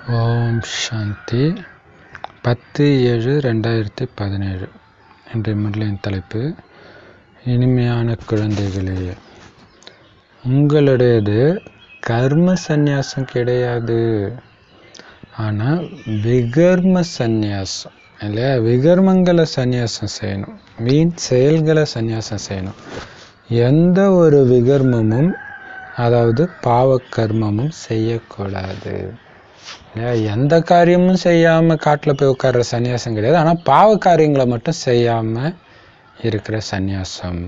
ஓம் சாந்தி பத்து ஏழு ரெண்டாயிரத்தி பதினேழு இன்றைய முரளியின் தலைப்பு இனிமையான குழந்தைகளே உங்களுடையது கர்ம சந்நியாசம் கிடையாது ஆனால் விகர்ம சந்நியாசம் இல்லையா விகர்மங்களை சந்நியாசம் செய்யணும் வீண் செயல்களை சந்நியாசம் செய்யணும் எந்த ஒரு விகர்மமும் அதாவது பாவ கர்மமும் செய்யக்கூடாது இல்லையா எந்த காரியமும் செய்யாமல் காட்டில் போய் உட்கார்ற சந்நியாசம் கிடையாது ஆனால் பாவ காரியங்களை மட்டும் செய்யாமல் இருக்கிற சந்நியாசம்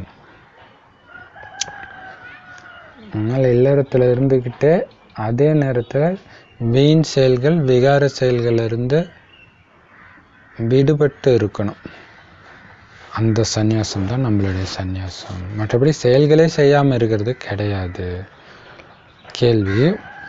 அதனால் இல்லறத்தில் இருந்துக்கிட்டே அதே நேரத்தில் வீண் செயல்கள் விகார செயல்கள் இருந்து விடுபட்டு இருக்கணும் அந்த சந்நியாசம் தான் நம்மளுடைய சந்நியாசம் மற்றபடி செயல்களே செய்யாமல் இருக்கிறது கிடையாது கேள்வி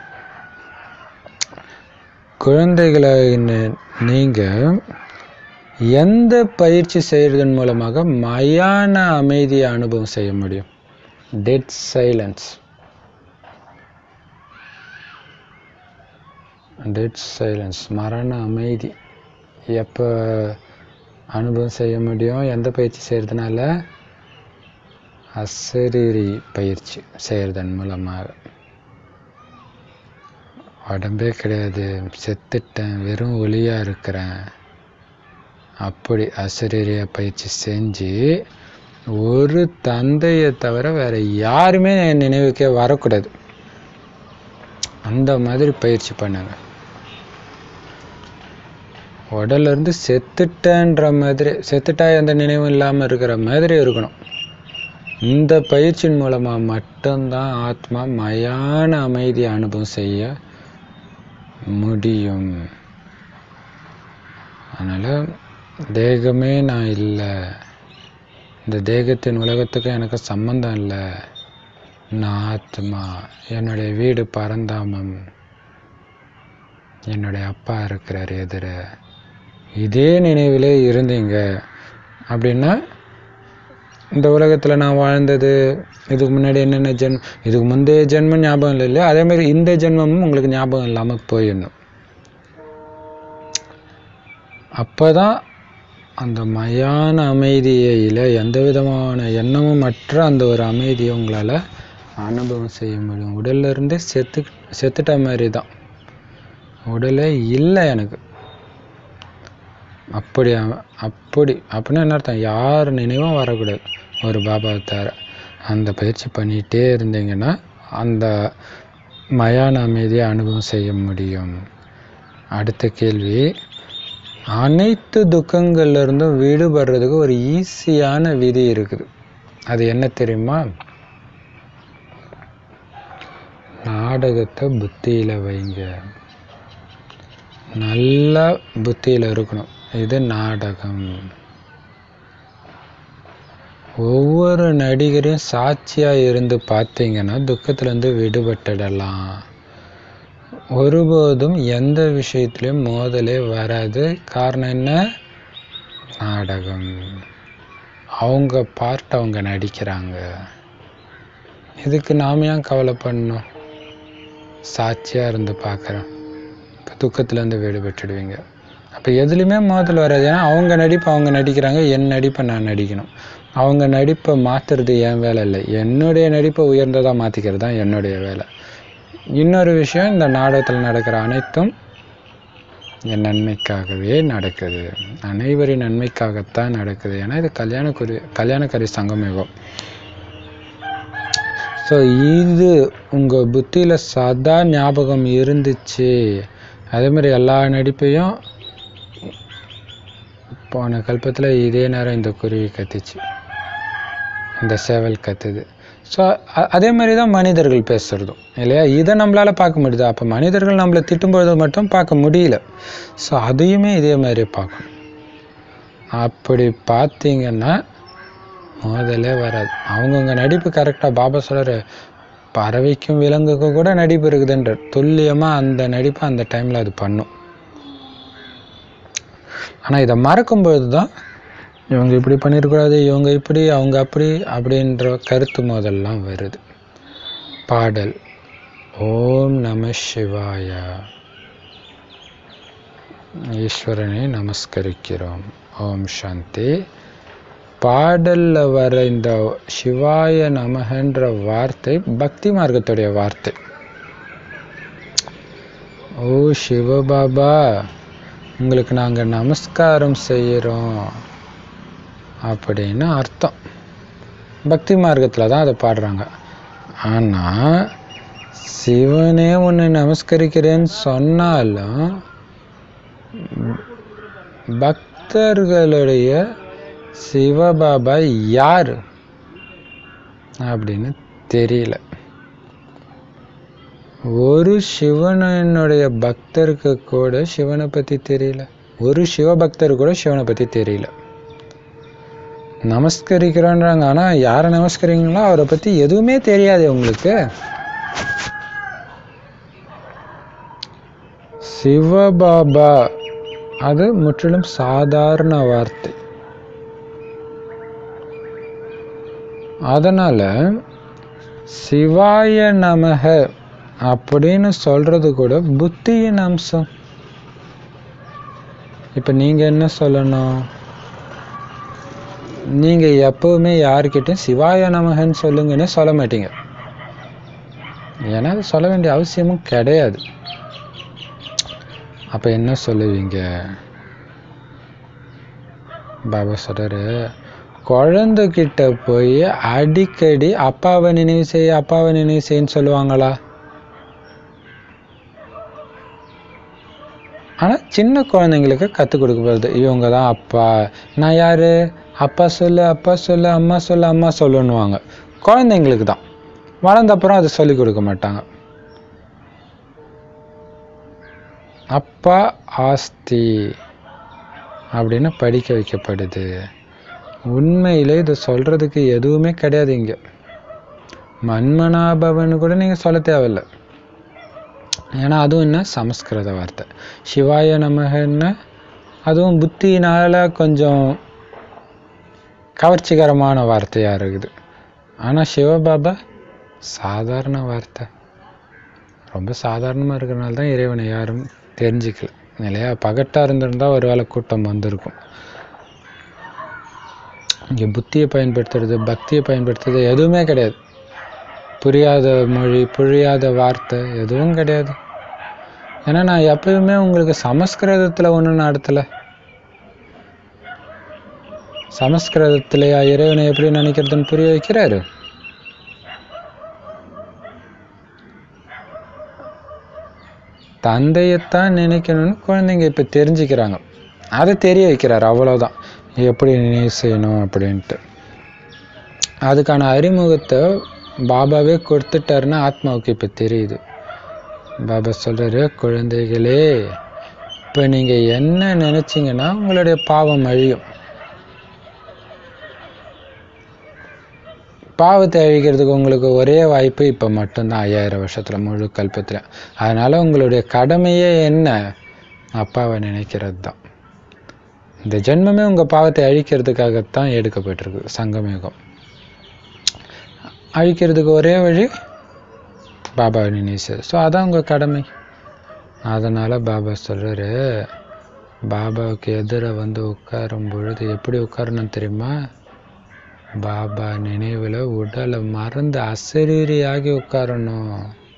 குழந்தைகளை நீங்கள் எந்த பயிற்சி செய்கிறதன் மூலமாக மயான அமைதியை அனுபவம் செய்ய முடியும் டெட் சைலன்ஸ் டெட் சைலன்ஸ் மரண அமைதி எப்போ அனுபவம் செய்ய முடியும் எந்த பயிற்சி செய்கிறதுனால அசரீரி பயிற்சி செய்கிறதன் மூலமாக உடம்பே கிடையாது செத்துட்டேன் வெறும் ஒளியாக இருக்கிறேன் அப்படி அசரீரிய பயிற்சி செஞ்சு ஒரு தந்தையை தவிர வேற யாருமே என் நினைவுக்கே வரக்கூடாது அந்த மாதிரி பயிற்சி பண்ணுங்க உடல்ல இருந்து செத்துட்டேன்ற மாதிரி செத்துட்டா எந்த நினைவும் இல்லாமல் இருக்கிற மாதிரி இருக்கணும் இந்த பயிற்சியின் மூலமாக மட்டும்தான் ஆத்மா மயான அமைதி அனுபவம் செய்ய முடியும் அதனால் தேகமே நான் இல்லை இந்த தேகத்தின் உலகத்துக்கும் எனக்கு சம்பந்தம் இல்லை நான் ஆத்மா என்னுடைய வீடு பரந்தாமம் என்னுடைய அப்பா இருக்கிறார் எதிர இதே நினைவிலே இருந்தீங்க அப்படின்னா இந்த உலகத்தில் நான் வாழ்ந்தது இதுக்கு முன்னாடி என்னென்ன ஜென்மம் இதுக்கு முந்தைய ஜென்மம் ஞாபகம் இல்லை இல்லையா அதே மாதிரி இந்த ஜென்மமும் உங்களுக்கு ஞாபகம் இல்லாமல் போயிடணும் அப்போ தான் அந்த மயான அமைதியில் எந்த விதமான எண்ணமும் மற்ற அந்த ஒரு அமைதியை உங்களால் அனுபவம் செய்ய முடியும் உடல்ல இருந்தே செத்து செத்துட்ட மாதிரி தான் உடலே இல்லை எனக்கு அப்படி அப்படி அப்படின்னா என்ன அர்த்தம் யார் நினைவும் வரக்கூடாது ஒரு பாபாவை தவிர அந்த பயிற்சி பண்ணிகிட்டே இருந்தீங்கன்னா அந்த மயான அமைதியை அனுபவம் செய்ய முடியும் அடுத்த கேள்வி அனைத்து துக்கங்கள்ல இருந்தும் விடுபடுறதுக்கு ஒரு ஈஸியான விதி இருக்குது அது என்ன தெரியுமா நாடகத்தை புத்தியில் வைங்க நல்லா புத்தியில் இருக்கணும் இது நாடகம் ஒவ்வொரு நடிகரையும் சாட்சியாக இருந்து பார்த்தீங்கன்னா துக்கத்திலேருந்து விடுபட்டுடலாம் ஒருபோதும் எந்த விஷயத்துலையும் மோதலே வராது காரணம் என்ன நாடகம் அவங்க பார்ட் அவங்க நடிக்கிறாங்க இதுக்கு நாம் ஏன் கவலை பண்ணணும் சாட்சியாக இருந்து பார்க்குறேன் இப்போ துக்கத்துலேருந்து விடுபட்டுடுவீங்க அப்போ எதுலேயுமே மோதல் வராது ஏன்னா அவங்க நடிப்பு அவங்க நடிக்கிறாங்க என் நடிப்பை நான் நடிக்கணும் அவங்க நடிப்பை மாற்றுறது என் வேலை இல்லை என்னுடைய நடிப்பை உயர்ந்ததாக மாற்றிக்கிறது தான் என்னுடைய வேலை இன்னொரு விஷயம் இந்த நாடகத்தில் நடக்கிற அனைத்தும் என் நன்மைக்காகவே நடக்குது அனைவரின் நன்மைக்காகத்தான் நடக்குது ஏன்னா இது கல்யாணக்குரி கல்யாணக்கரி சங்கமேகம் ஸோ இது உங்கள் புத்தியில் சதா ஞாபகம் இருந்துச்சு அதே மாதிரி எல்லா நடிப்பையும் போன கல்பத்தில் இதே நேரம் இந்த குருவி கத்துச்சு இந்த சேவல் கத்துது ஸோ அதே மாதிரி தான் மனிதர்கள் பேசுகிறதும் இல்லையா இதை நம்மளால் பார்க்க முடியுது அப்போ மனிதர்கள் நம்மளை திட்டும்பொழுது மட்டும் பார்க்க முடியல ஸோ அதையுமே இதே மாதிரி பார்க்கணும் அப்படி பார்த்தீங்கன்னா முதல்ல வராது அவங்கவுங்க நடிப்பு கரெக்டாக பாபா சொல்கிற பறவைக்கும் விலங்குக்கும் கூட நடிப்பு இருக்குதுன்ற துல்லியமாக அந்த நடிப்பை அந்த டைமில் அது பண்ணும் ஆனால் இதை மறக்கும்பொழுது தான் இவங்க இப்படி பண்ணிடக்கூடாது இவங்க இப்படி அவங்க அப்படி அப்படின்ற கருத்து மோதல்லாம் வருது பாடல் ஓம் நம சிவாய ஈஸ்வரனை நமஸ்கரிக்கிறோம் ஓம் சாந்தி பாடல்ல வர இந்த சிவாய நமகன்ற வார்த்தை பக்தி மார்க்கத்துடைய வார்த்தை ஓ சிவபாபா உங்களுக்கு நாங்கள் நமஸ்காரம் செய்கிறோம் அப்படின்னு அர்த்தம் பக்தி மார்க்கத்தில் தான் அதை பாடுறாங்க ஆனால் சிவனே உன்னை நமஸ்கரிக்கிறேன்னு சொன்னாலும் பக்தர்களுடைய சிவபாபா யார் அப்படின்னு தெரியல ஒரு சிவனுடைய பக்தருக்கு கூட சிவனை பற்றி தெரியல ஒரு சிவபக்தர் கூட சிவனை பற்றி தெரியல நமஸ்கரிக்கிறோன்றாங்க ஆனால் யாரை நமஸ்கரிங்களோ அவரை பற்றி எதுவுமே தெரியாது உங்களுக்கு சிவபாபா அது முற்றிலும் சாதாரண வார்த்தை அதனால சிவாய நமக அப்படின்னு சொல்றது கூட புத்தியின் அம்சம் இப்ப நீங்க என்ன சொல்லணும் நீங்க எப்பவுமே யாருக்கிட்டையும் சிவாய நமகன்னு சொல்லுங்கன்னு சொல்ல மாட்டீங்க ஏன்னா அது சொல்ல வேண்டிய அவசியமும் கிடையாது அப்ப என்ன சொல்லுவீங்க பாபா சொல்றாரு குழந்தைகிட்ட போய் அடிக்கடி அப்பாவை நினைவு செய்ய அப்பாவை நினைவு செய்யன்னு சொல்லுவாங்களா ஆனா சின்ன குழந்தைங்களுக்கு கற்றுக் கொடுக்கப்படுது இவங்க தான் அப்பா நான் யாரு அப்பா சொல்லு அப்பா சொல்லு அம்மா சொல்லு அம்மா சொல்லுன்னுவாங்க குழந்தைங்களுக்கு தான் வளர்ந்த அப்புறம் அதை சொல்லிக் கொடுக்க மாட்டாங்க அப்பா ஆஸ்தி அப்படின்னு படிக்க வைக்கப்படுது உண்மையிலே இது சொல்றதுக்கு எதுவுமே கிடையாது இங்க மன்மனாபவன் கூட நீங்க சொல்ல தேவையில்ல ஏன்னா அதுவும் என்ன சமஸ்கிருத வார்த்தை சிவாய நமகன்னு அதுவும் புத்தியினால கொஞ்சம் கவர்ச்சிகரமான வார்த்தையா இருக்குது ஆனா சிவபாபா சாதாரண வார்த்தை ரொம்ப சாதாரணமாக இருக்கிறனால தான் இறைவனை யாரும் தெரிஞ்சுக்கல இல்லையா பகட்டாக இருந்திருந்தா ஒரு வேளை கூட்டம் வந்திருக்கும் இங்கே புத்தியை பயன்படுத்துறது பக்தியை பயன்படுத்துறது எதுவுமே கிடையாது புரியாத மொழி புரியாத வார்த்தை எதுவும் கிடையாது ஏன்னா நான் எப்பயுமே உங்களுக்கு சமஸ்கிருதத்தில் ஒன்றும் நடத்தலை சமஸ்கிருதத்திலேயா இறைவனை எப்படி நினைக்கிறதுன்னு புரிய வைக்கிறாரு தந்தையத்தான் நினைக்கணும்னு குழந்தைங்க இப்போ தெரிஞ்சுக்கிறாங்க அதை தெரிய வைக்கிறார் அவ்வளோதான் எப்படி நினைவு செய்யணும் அப்படின்ட்டு அதுக்கான அறிமுகத்தை பாபாவே கொடுத்துட்டாருன்னா ஆத்மாவுக்கு இப்போ தெரியுது பாபா சொல்கிறாரு குழந்தைகளே இப்போ நீங்கள் என்ன நினச்சிங்கன்னா உங்களுடைய பாவம் அழியும் பாவத்தை அழிக்கிறதுக்கு உங்களுக்கு ஒரே வாய்ப்பு இப்போ மட்டும்தான் ஐயாயிரம் வருஷத்தில் முழு கல்பத்தில் அதனால் உங்களுடைய கடமையே என்ன அப்பாவை நினைக்கிறது தான் இந்த ஜென்மமே உங்கள் பாவத்தை அழிக்கிறதுக்காகத்தான் எடுக்கப்பட்டிருக்கு சங்கமயுகம் அழிக்கிறதுக்கு ஒரே வழி பாபாவை நினைச்சு ஸோ அதான் உங்கள் கடமை அதனால் பாபா சொல்கிறாரு பாபாவுக்கு எதிர வந்து உட்காரும் பொழுது எப்படி உட்காரணும் தெரியுமா பாபா நினைவில் உடலை மறந்து அசரீரியாகி உட்காரணும்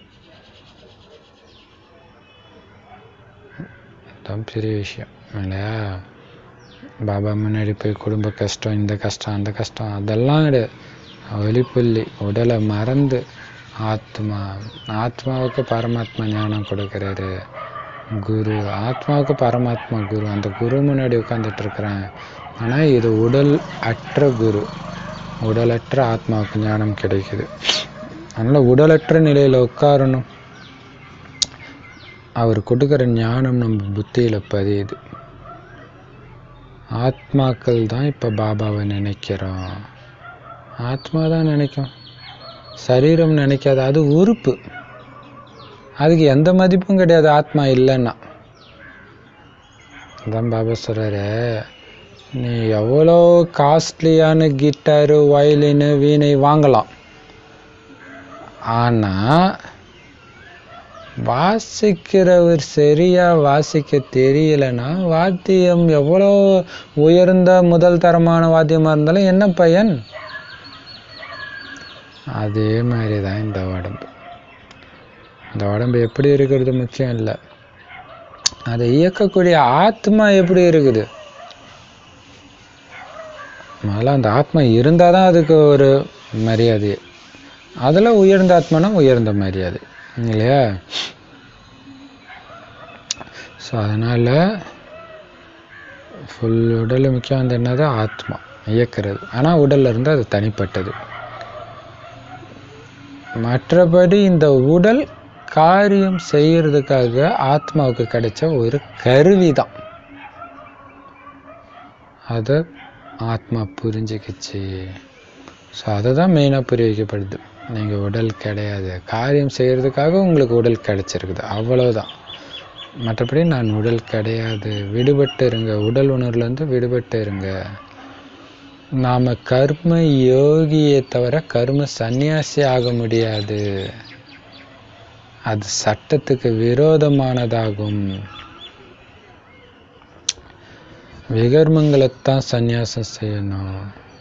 தான் பெரிய விஷயம் இல்லையா பாபா முன்னாடி போய் குடும்ப கஷ்டம் இந்த கஷ்டம் அந்த கஷ்டம் அதெல்லாம் கிடையாது ஒலிப்புள்ளி உடலை மறந்து ஆத்மா ஆத்மாவுக்கு பரமாத்மா ஞானம் கொடுக்குறாரு குரு ஆத்மாவுக்கு பரமாத்மா குரு அந்த குரு முன்னாடி உட்காந்துட்டு இருக்கிறேன் ஆனால் இது உடல் அற்ற குரு உடலற்ற ஆத்மாவுக்கு ஞானம் கிடைக்குது அதனால் உடலற்ற நிலையில் உட்காரணும் அவர் கொடுக்குற ஞானம் நம்ம புத்தியில் பதியுது ஆத்மாக்கள் தான் இப்போ பாபாவை நினைக்கிறோம் ஆத்மா தான் நினைக்கும் சரீரம் நினைக்காது அது உறுப்பு அதுக்கு எந்த மதிப்பும் கிடையாது ஆத்மா இல்லைன்னா அதான் பாபா சொல்கிறாரு நீ எவ்வளோ காஸ்ட்லியான கிட்டாரு வயலினு வீணை வாங்கலாம் ஆனால் வாசிக்கிறவர் சரியா வாசிக்க தெரியலனா வாத்தியம் எவ்வளோ உயர்ந்த முதல் தரமான வாத்தியமாக இருந்தாலும் என்ன பயன் அதே மாதிரி தான் இந்த உடம்பு இந்த உடம்பு எப்படி இருக்கிறது முக்கியம் இல்லை அதை இயக்கக்கூடிய ஆத்மா எப்படி இருக்குது முதல்ல அந்த ஆத்மா இருந்தால் தான் அதுக்கு ஒரு மரியாதை அதில் உயர்ந்த ஆத்மானா உயர்ந்த மரியாதை இல்லையா ஸோ அதனால் ஃபுல் உடல் முக்கியம் வந்து என்னது ஆத்மா இயக்கிறது ஆனால் உடல்ல இருந்து அது தனிப்பட்டது மற்றபடி இந்த உடல் காரியம் செய்யறதுக்காக ஆத்மாவுக்கு கிடைச்ச ஒரு கருவி தான் அதை ஆத்மா புரிஞ்சுக்கிச்சு ஸோ அதை தான் மெயினாக புரிய வைக்கப்படுது நீங்கள் உடல் கிடையாது காரியம் செய்கிறதுக்காக உங்களுக்கு உடல் கிடைச்சிருக்குது அவ்வளவுதான் மற்றபடி நான் உடல் கிடையாது விடுபட்டு இருங்க உடல் உணர்வுலேருந்து விடுபட்டு இருங்க நாம் கர்ம யோகியை தவிர கர்ம சந்நியாசி ஆக முடியாது அது சட்டத்துக்கு விரோதமானதாகும் விகர்மங்களைத்தான் சந்நியாசம் செய்யணும்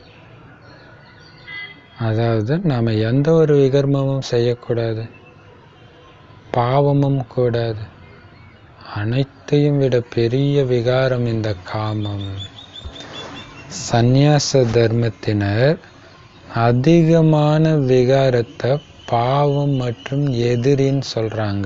அதாவது நாம் எந்த ஒரு விகர்மமும் செய்யக்கூடாது பாவமும் கூடாது அனைத்தையும் விட பெரிய விகாரம் இந்த காமம் சந்நியாச தர்மத்தினர் அதிகமான விகாரத்தை பாவம் மற்றும் எதிரின்னு சொல்றாங்க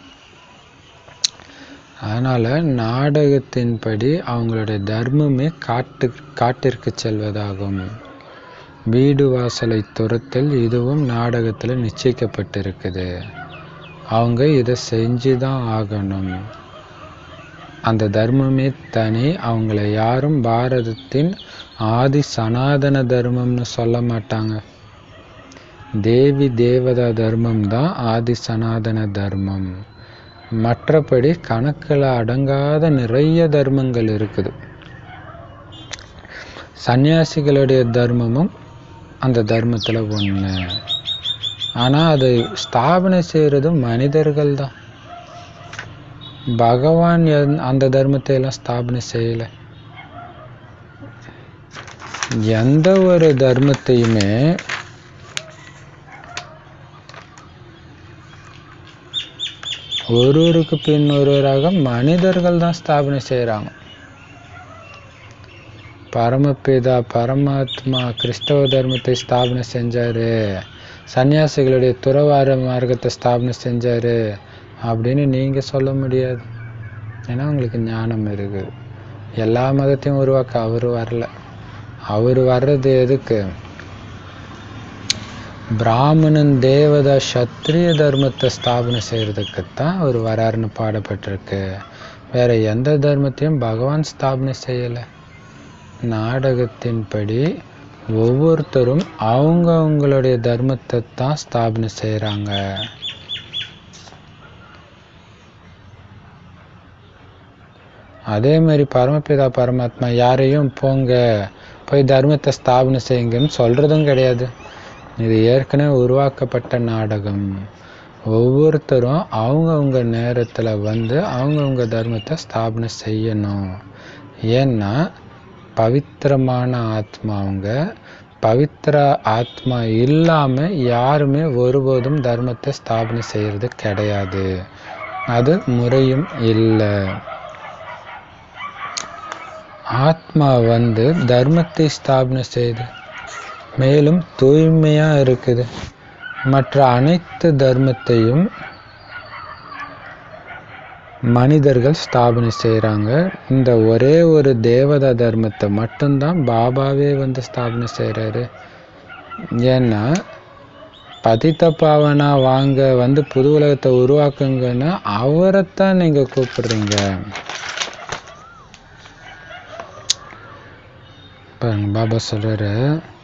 அதனால நாடகத்தின்படி அவங்களுடைய தர்மமே காட்டு காட்டிற்கு செல்வதாகும் வீடு வாசலை துரத்தல் இதுவும் நாடகத்தில் நிச்சயிக்கப்பட்டிருக்குது அவங்க இதை செஞ்சு தான் ஆகணும் அந்த தர்மமே தனி அவங்கள யாரும் பாரதத்தின் ஆதி சனாதன தர்மம்னு சொல்ல மாட்டாங்க தேவி தேவதா தர்மம் தான் ஆதி சனாதன தர்மம் மற்றபடி கணக்கில் அடங்காத நிறைய தர்மங்கள் இருக்குது சன்னியாசிகளுடைய தர்மமும் அந்த தர்மத்தில் ஒன்று ஆனால் அதை ஸ்தாபனை செய்கிறது மனிதர்கள் தான் பகவான் எந்- அந்த தர்மத்தை எல்லாம் ஸ்தாபனை செய்யலை எந்த ஒரு தர்மத்தையுமே ஒருவருக்கு பின் ஒருவராக மனிதர்கள் தான் ஸ்தாபனை செய்கிறாங்க பரமபிதா பரமாத்மா கிறிஸ்தவ தர்மத்தை ஸ்தாபனை செஞ்சாரு சன்னியாசிகளுடைய துறவார மார்க்கத்தை ஸ்தாபனை செஞ்சாரு அப்படின்னு நீங்க சொல்ல முடியாது ஏன்னா உங்களுக்கு ஞானம் இருக்குது எல்லா மதத்தையும் உருவாக்க அவர் வரல அவர் வர்றது எதுக்கு பிராமணன் தேவதா சத்திரிய தர்மத்தை ஸ்தாபனை செய்யறதுக்குத்தான் அவர் வராருன்னு பாடப்பட்டிருக்கு வேற எந்த தர்மத்தையும் பகவான் ஸ்தாபனை செய்யலை நாடகத்தின்படி ஒவ்வொருத்தரும் அவங்க அவங்களுடைய தர்மத்தை தான் ஸ்தாபனை செய்கிறாங்க அதே மாதிரி பரமபிதா பரமாத்மா யாரையும் போங்க போய் தர்மத்தை ஸ்தாபனை செய்யுங்கன்னு சொல்றதும் கிடையாது இது ஏற்கனவே உருவாக்கப்பட்ட நாடகம் ஒவ்வொருத்தரும் அவங்கவுங்க நேரத்தில் வந்து அவங்கவுங்க தர்மத்தை ஸ்தாபனை செய்யணும் ஏன்னா பவித்திரமான ஆத்மா அவங்க பவித்திர ஆத்மா இல்லாமல் யாருமே ஒருபோதும் தர்மத்தை ஸ்தாபனை செய்யறது கிடையாது அது முறையும் இல்லை ஆத்மா வந்து தர்மத்தை ஸ்தாபனை செய்யுது மேலும் தூய்மையா இருக்குது மற்ற அனைத்து தர்மத்தையும் மனிதர்கள் ஸ்தாபனை செய்கிறாங்க இந்த ஒரே ஒரு தேவதா தர்மத்தை மட்டும்தான் பாபாவே வந்து ஸ்தாபனை செய்கிறாரு ஏன்னா பதித்த பாவனா வாங்க வந்து புது உலகத்தை உருவாக்குங்கன்னா அவரைத்தான் நீங்கள் கூப்பிடுறீங்க பாருங்க பாபா சொல்றாரு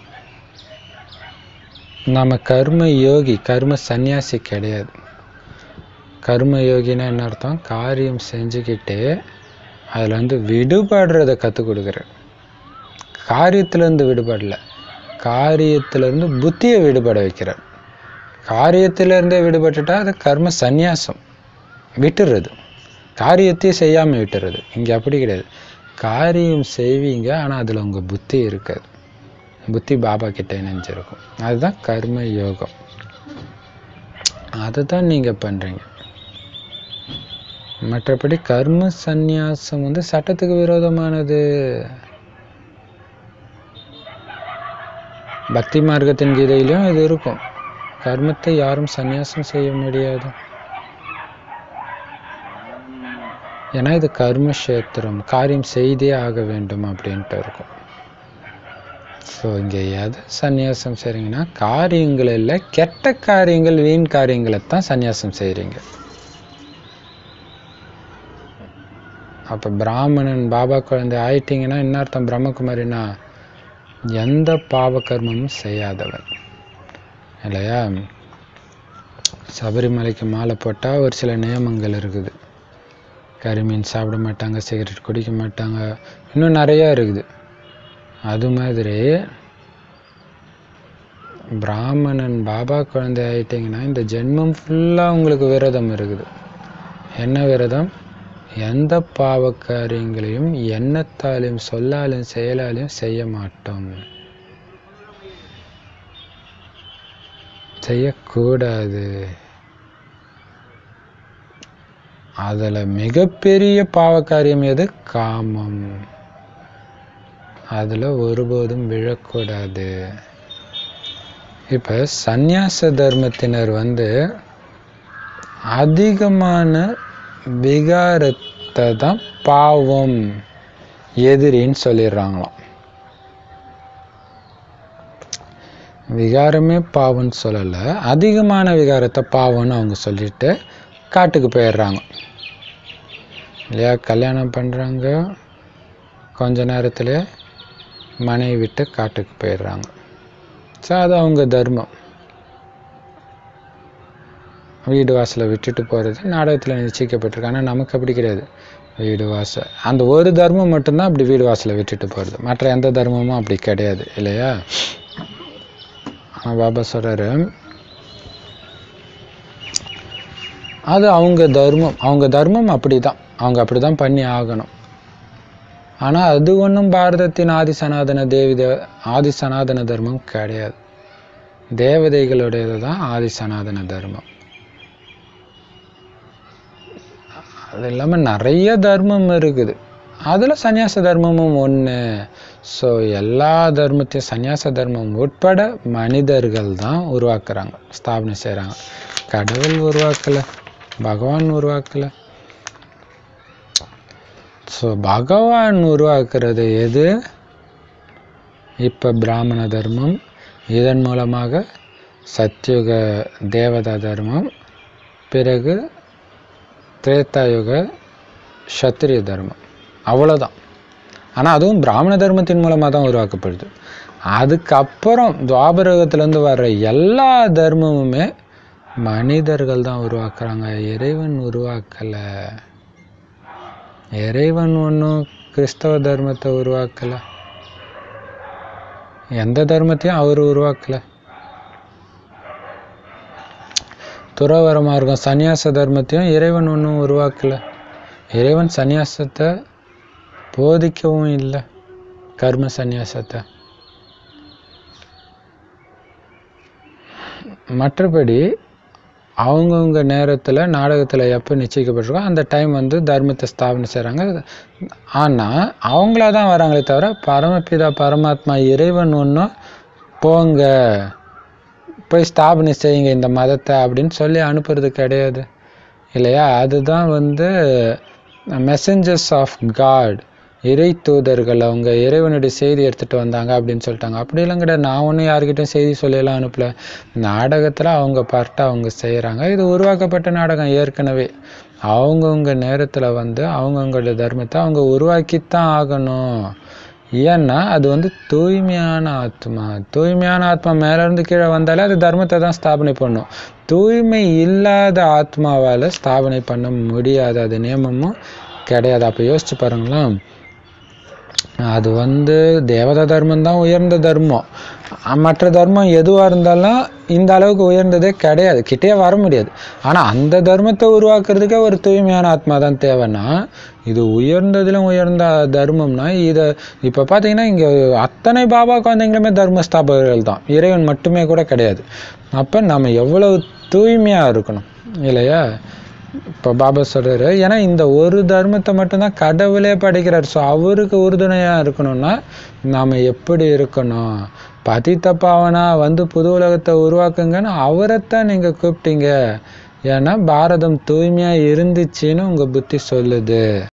நம்ம கர்ம யோகி கர்ம சந்நியாசி கிடையாது கர்ம யோகினா என்ன அர்த்தம் காரியம் செஞ்சுக்கிட்டு அதில் வந்து விடுபடுறத கற்றுக் கொடுக்குறார் காரியத்திலேருந்து விடுபடல காரியத்திலேருந்து புத்தியை விடுபட வைக்கிறார் காரியத்திலேருந்தே விடுபட்டுட்டா அது கர்ம சந்நியாசம் விட்டுறது காரியத்தையே செய்யாமல் விட்டுறது இங்கே அப்படி கிடையாது காரியம் செய்வீங்க ஆனால் அதில் உங்கள் புத்தி இருக்காது புத்தி பாபா கிட்ட இணைஞ்சிருக்கும் அதுதான் கர்ம யோகம் அதை தான் நீங்கள் பண்ணுறீங்க மற்றபடி கர்ம சந்நியாசம் வந்து சட்டத்துக்கு விரோதமானது பக்தி மார்க்கத்தின் கீதையிலும் இது இருக்கும் கர்மத்தை யாரும் சந்நியாசம் செய்ய முடியாது ஏன்னா இது கர்மக்ஷேத்திரம் காரியம் செய்தே ஆக வேண்டும் அப்படின்ட்டு இருக்கும் ஸோ இங்கே எதை சந்நியாசம் செய்கிறீங்கன்னா காரியங்கள் இல்லை கெட்ட காரியங்கள் வீண் காரியங்களை தான் சந்நியாசம் செய்கிறீங்க அப்போ பிராமணன் பாபா குழந்தை ஆயிட்டீங்கன்னா என்ன அர்த்தம் பிரம்மகுமாரினா எந்த பாவ கர்மமும் செய்யாதவன் இல்லையா சபரிமலைக்கு மாலை போட்டால் ஒரு சில நியமங்கள் இருக்குது கறிமீன் சாப்பிட மாட்டாங்க சிகரெட் குடிக்க மாட்டாங்க இன்னும் நிறையா இருக்குது அது மாதிரி பிராமணன் பாபா குழந்தை ஆயிட்டீங்கன்னா இந்த ஜென்மம் ஃபுல்லாக உங்களுக்கு விரதம் இருக்குது என்ன விரதம் எந்த பாவ காரியங்களையும் எண்ணத்தாலையும் சொல்லாலையும் செயலாலையும் செய்ய மாட்டோம் செய்யக்கூடாது அதில் மிகப்பெரிய பாவக்காரியம் எது காமம் அதில் ஒருபோதும் விழக்கூடாது இப்போ சந்நியாச தர்மத்தினர் வந்து அதிகமான விகாரத்தை தான் பாவம் எதிரின்னு சொல்லிடுறாங்களாம் விகாரமே பாவம்னு சொல்லலை அதிகமான விகாரத்தை பாவம்னு அவங்க சொல்லிட்டு காட்டுக்கு போயிடுறாங்க இல்லையா கல்யாணம் பண்ணுறாங்க கொஞ்ச நேரத்தில் மனைவி விட்டு காட்டுக்கு போயிடுறாங்க ஸோ அது அவங்க தர்மம் வீடு வாசலை விட்டுட்டு போகிறது நாடகத்தில் நிச்சயிக்கப்பட்டிருக்கு ஆனால் நமக்கு அப்படி கிடையாது வீடு வாசல் அந்த ஒரு தர்மம் மட்டும்தான் அப்படி வீடு வாசலை விட்டுட்டு போகிறது மற்ற எந்த தர்மமும் அப்படி கிடையாது இல்லையா பாபா சொல்கிறாரு அது அவங்க தர்மம் அவங்க தர்மம் அப்படி தான் அவங்க அப்படி தான் பண்ணி ஆகணும் ஆனால் அது ஒன்றும் பாரதத்தின் ஆதி சனாதன தேவி தேவ ஆதி சனாதன தர்மம் கிடையாது தேவதைகளுடையது தான் ஆதி சனாதன தர்மம் அது இல்லாமல் நிறைய தர்மம் இருக்குது அதில் சந்நியாச தர்மமும் ஒன்று ஸோ எல்லா தர்மத்தையும் சந்நியாச தர்மம் உட்பட மனிதர்கள் தான் உருவாக்குறாங்க ஸ்தாபனை செய்கிறாங்க கடவுள் உருவாக்கலை பகவான் உருவாக்கலை ஸோ பகவான் உருவாக்குறது எது இப்போ பிராமண தர்மம் இதன் மூலமாக சத்யுக தேவதா தர்மம் பிறகு திரேத்தாயுக சத்திரிய தர்மம் அவ்வளோதான் ஆனால் அதுவும் பிராமண தர்மத்தின் மூலமாக தான் உருவாக்கப்படுது அதுக்கப்புறம் துவாபரகத்துலேருந்து வர்ற எல்லா தர்மமுமே மனிதர்கள் தான் உருவாக்குறாங்க இறைவன் உருவாக்கலை இறைவன் ஒன்றும் கிறிஸ்தவ தர்மத்தை உருவாக்கலை எந்த தர்மத்தையும் அவர் உருவாக்கலை துறவர மார்க்கம் சந்நியாச தர்மத்தையும் இறைவன் ஒன்றும் உருவாக்கலை இறைவன் சந்நியாசத்தை போதிக்கவும் இல்லை கர்ம சந்நியாசத்தை மற்றபடி அவங்கவுங்க நேரத்தில் நாடகத்தில் எப்போ நிச்சயிக்கப்பட்டிருக்கோ அந்த டைம் வந்து தர்மத்தை ஸ்தாபனை செய்கிறாங்க ஆனால் அவங்களா தான் வராங்களே தவிர பரமபிதா பரமாத்மா இறைவன் ஒன்றும் போங்க போய் ஸ்தாபனை செய்யுங்க இந்த மதத்தை அப்படின்னு சொல்லி அனுப்புறது கிடையாது இல்லையா அதுதான் வந்து மெசஞ்சர்ஸ் ஆஃப் காட் இறை தூதர்கள் அவங்க இறைவனுடைய செய்தி எடுத்துகிட்டு வந்தாங்க அப்படின்னு சொல்லிட்டாங்க அப்படிலாம் கிடையாது நான் ஒன்றும் யார்கிட்டையும் செய்தி சொல்லியெல்லாம் அனுப்பல நாடகத்தில் அவங்க பார்ட்டு அவங்க செய்கிறாங்க இது உருவாக்கப்பட்ட நாடகம் ஏற்கனவே அவங்கவுங்க நேரத்தில் வந்து அவங்கவுங்களோட தர்மத்தை அவங்க உருவாக்கித்தான் ஆகணும் ஏன்னா அது வந்து தூய்மையான ஆத்மா தூய்மையான ஆத்மா மேலேருந்து கீழே வந்தாலே அது தர்மத்தை தான் ஸ்தாபனை பண்ணும் தூய்மை இல்லாத ஆத்மாவால் ஸ்தாபனை பண்ண முடியாது அது நியமமும் கிடையாது அப்போ யோசிச்சு பாருங்களேன் அது வந்து தேவதா தர்மம் தான் உயர்ந்த தர்மம் அஹ் மற்ற தர்மம் எதுவாக இருந்தாலும் இந்த அளவுக்கு உயர்ந்ததே கிடையாது கிட்டே வர முடியாது ஆனால் அந்த தர்மத்தை உருவாக்குறதுக்கே ஒரு தூய்மையான ஆத்மா தான் தேவைன்னா இது உயர்ந்ததிலும் உயர்ந்த தர்மம்னா இதை இப்போ பார்த்தீங்கன்னா இங்கே அத்தனை பாபா குழந்தைங்களுமே தர்ம ஸ்தாபகர்கள் தான் இறைவன் மட்டுமே கூட கிடையாது அப்போ நம்ம எவ்வளவு தூய்மையாக இருக்கணும் இல்லையா இப்போ பாபா சொல்றாரு ஏன்னா இந்த ஒரு தர்மத்தை மட்டும்தான் கடவுளே படைக்கிறார் ஸோ அவருக்கு உறுதுணையாக இருக்கணும்னா நாம் எப்படி இருக்கணும் பதித்த பாவனா வந்து புது உலகத்தை உருவாக்குங்கன்னு அவரைத்தான் நீங்கள் கூப்பிட்டீங்க ஏன்னா பாரதம் தூய்மையாக இருந்துச்சுன்னு உங்கள் புத்தி சொல்லுது